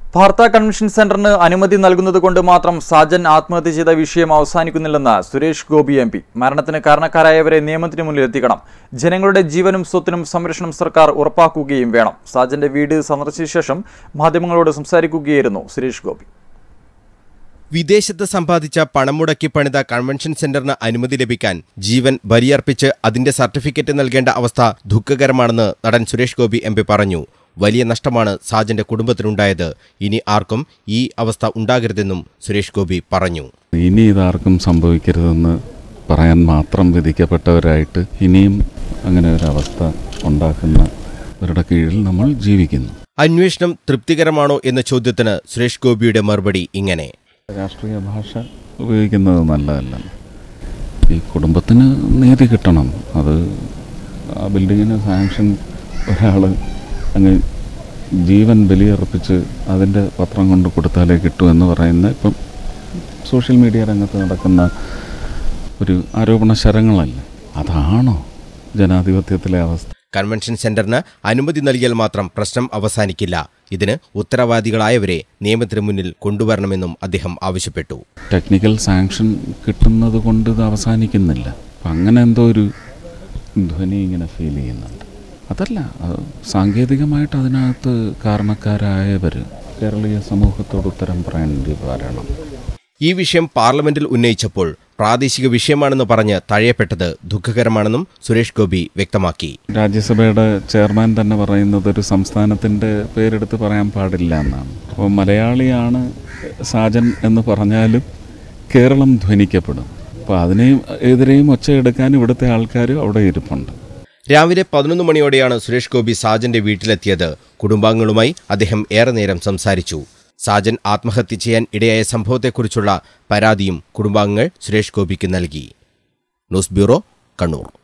വാർത്താ കൺവെൻഷൻ സെന്ററിന് അനുമതി നൽകുന്നത് കൊണ്ട് മാത്രം സാജൻ ആത്മഹത്യ ചെയ്ത വിഷയം അവസാനിക്കുന്നില്ലെന്ന് സുരേഷ് ഗോപി എം പി മരണത്തിന് കാരണക്കാരായവരെ നിയമത്തിന് മുന്നിൽ എത്തിക്കണം ജനങ്ങളുടെ ജീവനും സ്വത്തിനും സംരക്ഷണം സർക്കാർ ഉറപ്പാക്കുകയും വേണം സാജന്റെ വീട് സന്ദർശിച്ച ശേഷം മാധ്യമങ്ങളോട് സംസാരിക്കുകയായിരുന്നു സുരേഷ് ഗോപി വിദേശത്ത് സമ്പാദിച്ച പണം മുടക്കി പണിത കൺവെൻഷൻ സെന്ററിന് അനുമതി ലഭിക്കാൻ ജീവൻ ബലിയർപ്പിച്ച് അതിന്റെ സർട്ടിഫിക്കറ്റ് നൽകേണ്ട അവസ്ഥ ദുഃഖകരമാണെന്ന് നടൻ സുരേഷ് ഗോപി എം പി പറഞ്ഞു വലിയ നഷ്ടമാണ് സാജന്റെ കുടുംബത്തിനുണ്ടായത് ഇനി ആർക്കും ഈ അവസ്ഥ ഉണ്ടാകരുതെന്നും സുരേഷ് ഗോപി പറഞ്ഞു ഇനി ഇതാർക്കും സംഭവിക്കരുതെന്ന് പറയാൻ മാത്രം വിധിക്കപ്പെട്ടവരായിട്ട് ഇനിയും അങ്ങനെ ഒരു അവസ്ഥ ഉണ്ടാക്കുന്നവരുടെ കീഴിൽ നമ്മൾ ജീവിക്കുന്നു അന്വേഷണം തൃപ്തികരമാണോ എന്ന ചോദ്യത്തിന് സുരേഷ് ഗോപിയുടെ മറുപടി ഇങ്ങനെ രാഷ്ട്രീയ ഭാഷ ഉപയോഗിക്കുന്നത് നല്ലതല്ല ഈ കുടുംബത്തിന് നീതി കിട്ടണം അത് ആ ബിൽഡിങ്ങിന് സാങ്ഷൻ ഒരാൾ അങ്ങ് ജീവൻ ബലിയർപ്പിച്ച് അതിൻ്റെ പത്രം കൊണ്ട് കൊടുത്താലേ കിട്ടൂ എന്ന് പറയുന്ന ഇപ്പം സോഷ്യൽ മീഡിയ രംഗത്ത് നടക്കുന്ന ഒരു ആരോപണ ശരങ്ങളല്ലേ അതാണോ ജനാധിപത്യത്തിലെ അവസ്ഥ കൺവെൻഷൻ സെന്ററിന് അനുമതി നൽകിയാൽ മാത്രം പ്രശ്നം അവസാനിക്കില്ല ഇതിന് ഉത്തരവാദികളായവരെ നിയമത്തിന് മുന്നിൽ കൊണ്ടുവരണമെന്നും അദ്ദേഹം ആവശ്യപ്പെട്ടു ടെക്നിക്കൽ സാങ്ഷൻ കിട്ടുന്നത് കൊണ്ട് ഇത് അവസാനിക്കുന്നില്ല അപ്പം അങ്ങനെ എന്തോ ഒരു ധ്വനി ഇങ്ങനെ ഫീൽ ചെയ്യുന്നുണ്ട് അതല്ല അത് സാങ്കേതികമായിട്ട് അതിനകത്ത് കാരണക്കാരായവർ കേരളീയ സമൂഹത്തോട് ഉത്തരം പറയേണ്ടി വരണം ഈ വിഷയം പാർലമെന്റിൽ ഉന്നയിച്ചപ്പോൾ പ്രാദേശിക വിഷയമാണെന്ന് പറഞ്ഞ് തഴയപ്പെട്ടത് ദുഃഖകരമാണെന്നും സുരേഷ് ഗോപി വ്യക്തമാക്കി രാജ്യസഭയുടെ ചെയർമാൻ തന്നെ പറയുന്നത് ഒരു സംസ്ഥാനത്തിൻ്റെ പേരെടുത്ത് പറയാൻ പാടില്ല എന്നാണ് അപ്പോൾ മലയാളിയാണ് സാജൻ എന്ന് പറഞ്ഞാലും കേരളം ധ്വനിക്കപ്പെടും അപ്പോൾ അതിനെയും എതിരെയും ഒച്ചയെടുക്കാൻ ഇവിടുത്തെ ആൾക്കാർ അവിടെ ഇരിപ്പുണ്ട് രാവിലെ പതിനൊന്ന് മണിയോടെയാണ് സുരേഷ് ഗോപി സാജന്റെ വീട്ടിലെത്തിയത് കുടുംബാംഗങ്ങളുമായി അദ്ദേഹം ഏറെ നേരം സംസാരിച്ചു സാജൻ ആത്മഹത്യ ചെയ്യാൻ ഇടയായ സംഭവത്തെക്കുറിച്ചുള്ള പരാതിയും കുടുംബാംഗങ്ങൾ സുരേഷ് ഗോപിക്ക് നൽകി ന്യൂസ് ബ്യൂറോ കണ്ണൂർ